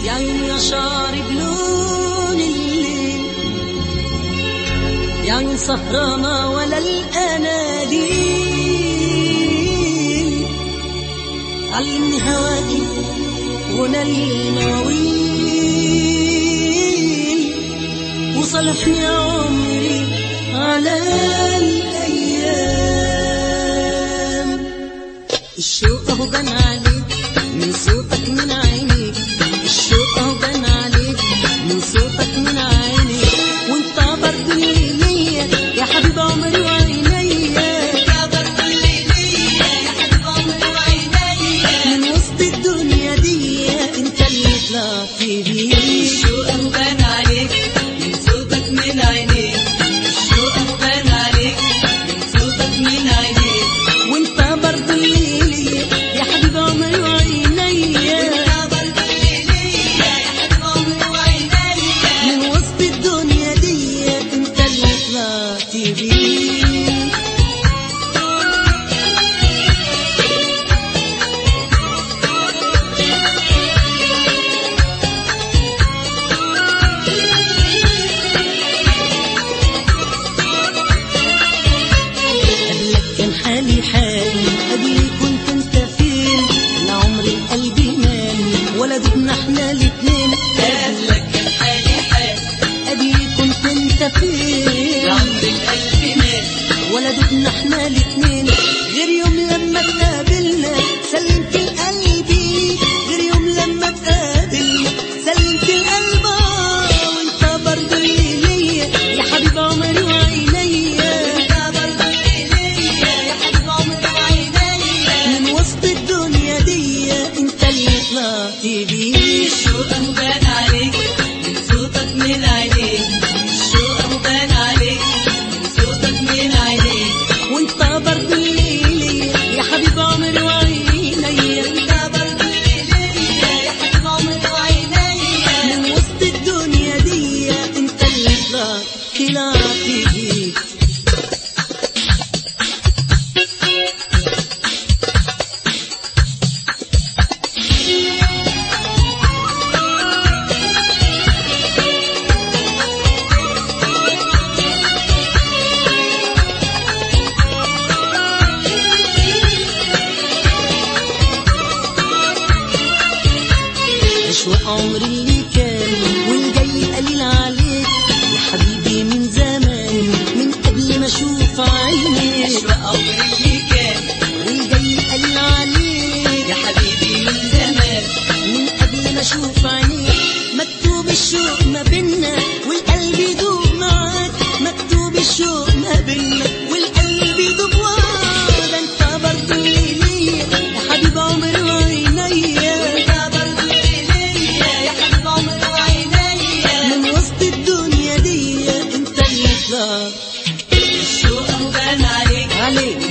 يا عين يا شارب لون الليل يا عين سهرانة ولا الأناديل علمني هواكي غنى المواويل وصلحني عمري على الأيام الشوق اهو بان عليك من صوتك من عينيك الشوق اهو بان عليك من صوتك من عينيك وانت برضه اللي ليا يا حبيب عمري وعينيا من وسط الدنيا دي انت اللي طلعت بيه الشوق مبان عليك من صوتك من عينيك الشوق مبان عليك من صوتك من عينيك وانت برضه اللي ليا يا حبيب عمري وعينيا من وسط الدنيا دي انت اللي طلعت بيه قبلك كان حالي حالي قبلي كنت انت فين لا عمري قلبي نام ولا دبنا احنا الاتنين قبلك كان حالي حال قبلي كنت انت فين عمر القلب مات ولا دبنا احنا الاتنين غير يوم لما اتقابلنا سلمت لقلبي غير يوم لما اتقابلنا سلمت القلب وانت برضه اللي ليا يا حبيب عمري وعينيا من وسط الدنيا دي انت اللي طلعت بيه الشوق مبان عليك من صوتك من عينيك الشوق مبان عليك من صوتك من عينيك وانت برضه اللي ليا يا حبيب عمري وعينيا من وسط الدنيا دي انت اللي طلعت طلعت بيه أشواق عمري اللي كان والجاي قليل عليك يا حبيبي من زمان من قبل ما اشوف عينيك أشواق عمري اللي كان والجاي قليل عليك يا حبيبي من زمان من قبل ما اشوف عينيك مكتوب الشوق ما بينا والقلب يدوب معاك مكتوب الشوق ما بينا والقلب يدوب وراك ده انت برضه اللي ليا يا حبيب عمري وعينيا من وسط الدنيا دي انت اللي طلعت الشوق مبان عليك عليك